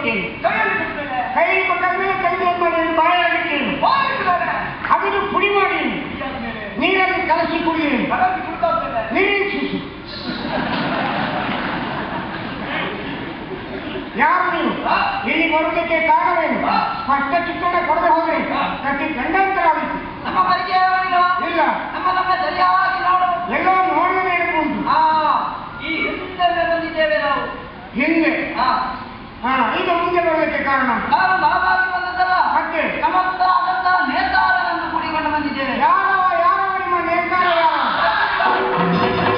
ಕೊಟ್ಟೇನೆ ಕೈಯಲ್ಲಿ ಕೊಡ್ತೇನೆ ಕೈಯಲ್ಲಿ ಕೊಟ್ಟಾದ್ಮೇಲೆ ತಂದು ಏನ್ ಮಾಡಿ ಬಾಯಾಗಿಟ್ಟೇನೆ ಬಾಯಿಸಿದ್ದಾರೆ ಅದನ್ನು ಪುಡಿ ಮಾಡಿ ಹೀಗಾದ್ಮೇಲೆ ನೀರಲ್ಲಿ ಕಲಸಿ ಕುಡಿಯೇನೆ ಕಲಸಿ ಕುಡ್ತಾ ಹೋಗ್ತೇನೆ ನಿರೀಕ್ಷಿಸು ಯಾರು ನೀವು ಇಲ್ಲಿ ಬರುವುದಕ್ಕೆ ಕಾರಣವೇನು ಸ್ಪಷ್ಟ ಚಿತ್ರಣ ಕೊಡದೆ ಹೋದ್ರೆ ಪ್ರತಿ ಗಂಡಾಂತರ ಆಗುತ್ತೆ ನಮ್ಮ ಪರಿಚಯ ಇಲ್ಲ ನಮ್ಮ ನಮ್ಮ ಸರಿಯಾಗಿ ನೋಡು ಎಲ್ಲೋ ನೋಡಿದ ನೆನಪುಂಟು ಆ ಈ ಹಿಂದೆ ಬಂದಿದ್ದೇವೆ ನಾವು ಹಿಂದೆ ಆ ಹಾ ಈಗ ಮುಂದೆ ಬರಲಿಕ್ಕೆ ಕಾರಣ ನಾವು ನಾವಾಗಿ ಬಂದದ್ದಲ್ಲ ಮತ್ತೆ ಸಮರ್ಥ ಆದಂತ ನೇತಾರರನ್ನು ಕೂಡಿಕೊಂಡು ಬಂದಿದ್ದೇವೆ ಯಾರವ ಯಾರವ ನಿಮ್ಮ ನೇಕಾರ ಯಾರ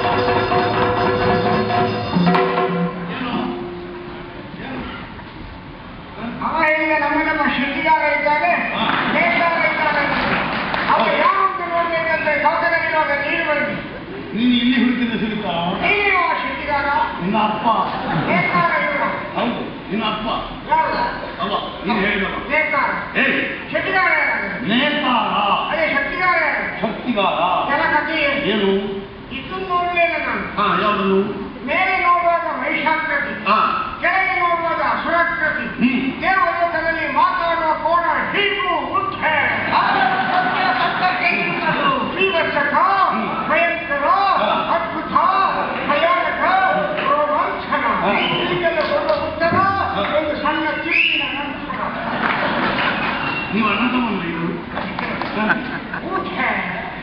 ಅವ ಹೇಳಿದ ನಮ್ಮ ನಮ್ಮ ಶೆಟ್ಟಿಗಾರ ಇದ್ದಾನೆ ನೇಕಾರ ಇದ್ದಾನೆ ಅವ ಯಾವ ಅಂತ ನೋಡ್ಬೇಕಂದ್ರೆ ಕೌತಲಿರುವಾಗ ನೀರು ಬರಲಿ ನೀನು ಇಲ್ಲಿ ಹುಡುಕಿದ್ರೆ ಸಿಗುತ್ತಾ ನೀನು ಆ ಶೆಟ್ಟಿಗಾರ ನಿನ್ನ ಅಪ್ಪ ನೇಕಾರ ಇರುವ ಹೌದು ನಿನ್ನ ಅಪ್ಪ ಯಾರು ಅಲ್ಲ ನೀನು ಹೇಳಿದವ ನೇಕಾರ ಹೇಳಿ ಶೆಟ್ಟಿಗಾರ ಯಾರು ನೇತಾರ ಅದೇ ಶೆಟ್ಟಿಗಾರ ಯಾರು ಶಕ್ತಿಗಾರ ಕೆಲ ಕಥೆ ಏನು ಇದನ್ನು ನೋಡಲಿಲ್ಲ ನಾನು ಹಾ ಯಾವುದನ್ನು ಮೇಲೆ ನೋಡುವಾಗ ವೈಶಾಕೃತಿ ಹಾ ಕೆಳಗೆ ನೋಡುವಾಗ ಅಸುರಾಕೃತಿ ಹ್ಮ್ ದೇವಲೋಕದಲ್ಲಿ ಮಾತಾಡುವ ಕೋಣ ಹೀಗೂ ಉಂಟೆ ಸತ್ಯ ಸತ್ಯಕ್ಕೆ ಇರುವುದು. ಶ್ರೀವತ್ಸಕ ಹ್ಮ್. ಭಯಂಕರ ಹಾ. ಅದ್ಭುತ ಭಯಾನಕ ರೋಮಾಂಚನ ಹಾ. ಹೀಗೆಲ್ಲ ಕೊಡುವ ಉತ್ತರ ಹಾ. ಒಂದು ಸಣ್ಣ ಚಿಪ್ಪಿನ ನಂತರ ನೀವು ಅಣ್ಣ ತಗೊಂಡ್ರಿ ಇದು ಉಂಟೆ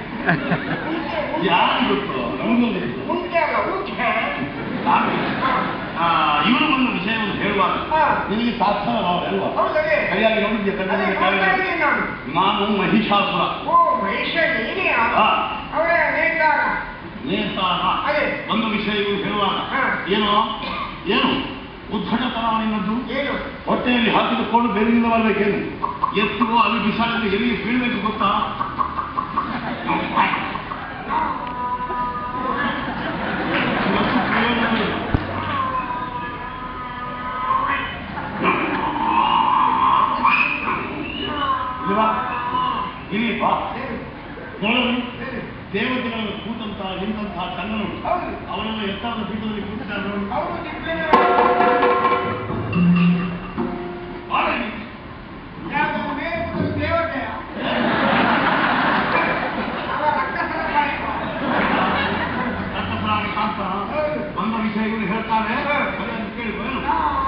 ಯಾರು ಗೊತ್ತು ನಮಗೂ ಗೊತ್ತು ಉಂಟೆ ಅಲ್ಲ ಉಂಟೆ ನಾನು ಆ, ಇವರು ಬಂದ ವಿಷಯವನ್ನು ಹೇಳುವಾಗ ಹಾ. ನಿನಗೆ ಸಾಕ್ಷರ ನಾವು ಅಲ್ವಾ ಹೌದದೇ ಸರಿಯಾಗಿ ನೋಡಿದ್ಯಾ ಅದೇ ಕಣ್ಣಲ್ಲಿ ನೋಡ್ತಾ ಕಾಲಿಗೆ? ಇದ್ದೀನಿ ನಾನು ನಾನು ಮಹಿಷಾಸುರ ಓ ಮಹೇಶ ನೀನೇ ಹಾ. ಅವರ ನೇಕಾರ ನೇತಾರ ಅದೇ. ಒಂದು ವಿಷಯಗಳು ಹೇಳುವಾಗ ಹಾ. ಏನು ಏನು ಉದ್ಧಟತನ ನಿನ್ನದ್ದು ಏನು ಹೊಟ್ಟೆಯಲ್ಲಿ ಹಾಕಿದುಕೊಂಡು ಬೆನ್ನಿಂದ ಬರಬೇಕೇನು ಎತ್ತಿಗೋ ಅಲ್ಲಿ ಬಿಸಾಡಿದ್ರೆ ಎಲ್ಲಿಗೆ ಬೀಳ್ಬೇಕು ಗೊತ್ತಾ ಇವತ್ತು ಪ್ರಯೋಜನವಿಲ್ಲ. ಇಲ್ವಾ? ಇಲ್ಲಿ ಬಾ ನೋಡಲು ದೇವತೆಗಳನ್ನು ಕೂತಂತಹ ನಿಂತಹ ಕಣ್ಣನು ಹೌದು ಅವನೆಲ್ಲ ಎತ್ತಾದ ಪೀಠದಲ್ಲಿ ಕೂತಿದ್ದಾರೆ ನೋಡಿ ಅವರು ದಿಗ್ಬಂಧನ ಬಾಳ ಇಲ್ಲಿ. ಯಾವುದು ಮೇಲೆ ಕೂತದ್ದು ದೇವತೆಯ ಅವ ರಕ್ಕಸರ ಪಾಲಿಕ. ರಕ್ತಸ್ರಾವ ಶಾಸ್ತ್ರ ಹೌದು. ಬಂದ ವಿಷಯಗಳು ಹೇಳ್ತಾರೆ ಅದನ್ನು ಕೇಳುವ ಏನು?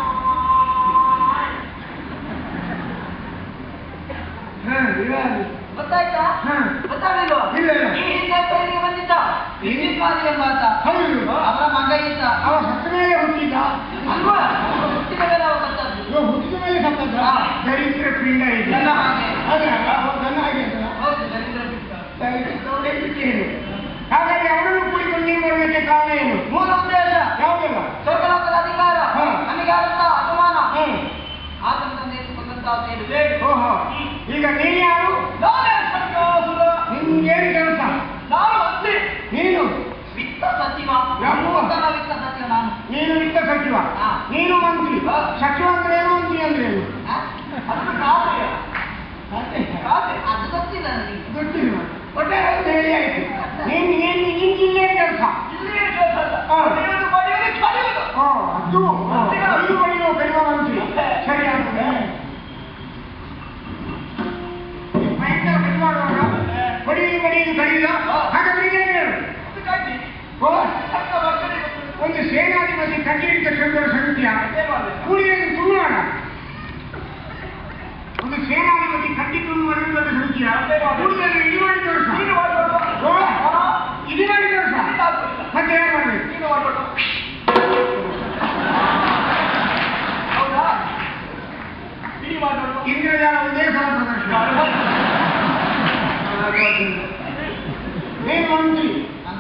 ಹ, ಇವಾಗ. ಗೊತ್ತಾಯ್ತಾ ಹ. ಗೊತ್ತಾಗಲಿಲ್ವಾ ಇಲ್ಲ, ಇಲ್ಲ. ಈ ಹಿಂದೆ ಇಲ್ಲಿಗೆ ಬಂದಿದ್ದ ಇಂದಿಪಾದಿ ಎಂಬ ಆತ ಹೌದು ಅವರ ಮಗ ಈತ ಅವ ಸತ್ತ ಮೇಲೆ ಹುಟ್ಟಿದ ಅಲ್ವಾ ಹುಟ್ಟಿದ ಮೇಲೆ ಅವ ಸತ್ತದ್ದು ಇವ ಹುಟ್ಟಿದ ಮೇಲೆ ಸತ್ತದ ಹಾ. ದರಿದ್ರ ಪಿಂಡ ಇದೆ ನನ್ನ ಹಾಗೆ ಅದೇ ಅವ ನನ್ನ ಹಾಗೆ ಅಂತಲ್ಲ ಹೌದು ದರಿದ್ರ ಬಿಟ್ಟ ದರಿದ್ರವೇ ಬಿಟ್ಟೇನು ಹಾಗಾಗಿ ಅವರನ್ನು ಕೂಡಿಕೊಂಡು ನೀವು ಬರಲಿಕ್ಕೆ ಕಾರಣ ಏನು ಮೂಲ ಉದ್ದೇಶ ಯಾವುದಿಲ್ಲ ಸ್ವರ್ಗಲೋಕದ ಅಧಿಕಾರ ಹಾ. ನಮಗಾದಂತ ಅಪಮಾನ ಹ್ಮ್ ಆತನ ತಂದೆ ಕೊಂದಂತ ಸೇಡು ಬೇಡ ಓಹೋ ಈಗ ನೀನು ಯಾರು ನಾನೇ ಸ್ವರ್ಗಾಸುರ. ನಿನ್ಗೇನು ಕೆಲಸ ನಾನು ಮಂತ್ರಿ ನೀನು ವಿತ್ತ ಸಚಿವ ಯಾವ? ನೂತನ ವಿತ್ತ ಸಚಿವ ನಾನು ನೀನು ವಿತ್ತ ಸಚಿವ ಹಾ. ನೀನು ಮಂತ್ರಿ ಹಾ. ಸಚಿವ ಅಂದ್ರೆ ಏನು ಮಂತ್ರಿ ಅಂದ್ರೆ ಏನು ಹ? ಅದು ಖಾತೆ ಅದೇ. ಖಾತೆ ಅದು ಗೊತ್ತಿಲ್ಲ ನನಗೆ ಗೊತ್ತಿಲ್ಲ ಒಟ್ಟಾರೆ ಒಂದು ಹೇಳಿ ಆಯ್ತು ನೀನು ನೀನು ನಿನ್ಗಿಲ್ಲೇ ಕೆಲಸ ಇಲ್ಲಿಯೇ ಕೆಲಸ ಅಲ್ಲ. ಹಾ. ಹೊಡೆಯುವುದು, ಬಡಿಯುವುದು, ಕಡಿಯುವುದು. ಓ ಅದು ಐದು ಬಡಿಯೋ ಕಡಿಯುವ ಮಂತ್ರಿ ಸರಿ ಆಗ್ತದೆ ಭಯಂಕರ ಕಡಿವಾಡುವಾಗ ಬಡಿಯುವುದು ಬಡಿಯುವುದು ಕಡಿಯಿಲ್ಲ ಹಾಗಾದ್ರೆ ಏನು ಹೇಳು ಅದು ಕಡ್ಡಿ. ಓ ಸಣ್ಣ ಮಕ್ಕಳಿಗೆ ಗೊತ್ತಿಲ್ಲ. ಒಂದು ಸೇನಾಧಿಪತಿ ಕಡ್ಡಿ ತಗೊಂಡ ಸಂಖ್ಯೆ ಏನ್ ಮಾಡ್ಬೇಕು? ಕೂಡಿಯನ್ನು ತುಳುವಾಡ ಒಂದು ಸೇನಾಧಿಪತಿ ಕಡ್ಡಿ ತುಳುವಾಡ ಸಂಖ್ಯೆ ಕೂಡಿಯನ್ನು ಇಡಿ ಮಾಡಿ ತೋರಿಸ ನೀನು ಮಾಡ್ಬೇಕು. ಓ ಹಾ? ಇಡಿ ಮಾಡಿ ತೋರಿಸ ನೀನು ಆಗ್ಬೇಕು. ಮತ್ತೆ ಏನು ಮಾಡಬೇಕು ನೀನು ಮಾಡ್ಬೇಕು. ಹೌದಾ ನೀನು ಮಾಡ್ಬೇಕು. ಇಂದ್ರಜಾಲ ಒಂದೇ ಸಲ ಪ್ರದರ್ಶನ ನೀನು ಮಂತ್ರಿ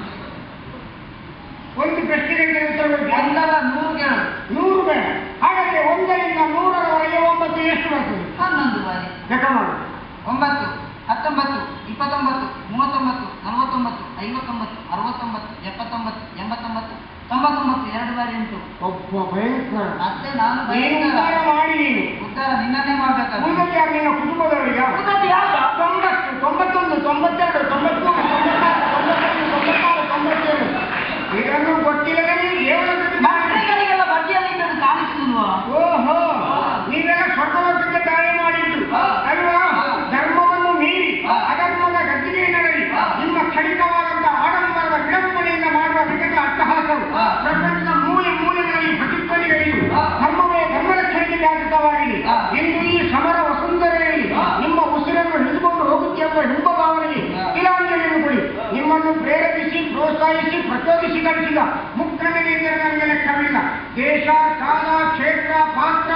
ಒಂದು ಪ್ರಶ್ನೆಗೆ ಉತ್ತರ ಕೊಡಿ. ಒಂದಲ್ಲ ನೂರು ಕೇಳು ನೂರು ಬೇಡ ಹಾಗಾದ್ರೆ ಒಂದರಿಂದ ನೂರರವರೆಗೆ ಒಂಬತ್ತು ಎಷ್ಟು ಬರ್ತದೆ ಹನ್ನೊಂದು ಬಾರಿ ಲೆಕ್ಕ ಮಾಡು ಒಂಬತ್ತು ಹತ್ತೊಂಬತ್ತು ಇಪ್ಪತ್ತೊಂಬತ್ತು ಮೂವತ್ತೊಂಬತ್ತು ನಲವತ್ತೊಂಬತ್ತು ಐವತ್ತೊಂಬತ್ತು ಅರವತ್ತೊಂಬತ್ತು ಎಪ್ಪತ್ತೊಂಬತ್ತು ಎಂಬತ್ತೊಂಬತ್ತು ತೊಂಬತ್ತೊಂಬತ್ತು ಎರಡು ಬಾರಿ ಉಂಟು ಒಬ್ಬ ಭಯಂಕರ ಮತ್ತೆ ನಾನು ನೀನು ಉದ್ಧಾರ ಭಯಂಕರ ಮಾಡಿ ನೀನು ಉದ್ಧಾರ ನಿನ್ನನ್ನೇ ಮಾಡ್ಬೇಕಾದ್ರೆ ಉಳಿದದ್ದು ಯಾರು ನಿನ್ನ ಕುಟುಂಬದವರಿಗೆ ತೊಂಬತ್ತು ತೊಂಬತ್ತೊಂದು ತೊಂಬತ್ತೆರಡು ತೊಂಬತ್ಮೂರು ತೊಂಬತ್ತಾರು ತೊಂಬತ್ತೈದು ತೊಂಬತ್ತಾರು ತೊಂಬತ್ತೇಳು ಇದನ್ನು ಗೊತ್ತಿಲ್ಲದೆ ನೀನು ದೇವರ ಜೊತೆ ಮಾತಾಡಿ. ಮಕ್ಕಳಿಗೆಲ್ಲ ಬಡ್ಡಿಯಲ್ಲಿ ಇದ್ದದ್ದು ಕಾಣಿಸುದಿಲ್ವಾ ಓಹೋ ನೀ ದುಡಿಸಿ ಗಳಿಸಿದ ಮುಕ್ರಮಿನಿಂದ ನನಗೆ ಲೆಕ್ಕವಿಲ್ಲ ದೇಶ ಕಾಲ ಕ್ಷೇತ್ರ ಪಾತ್ರ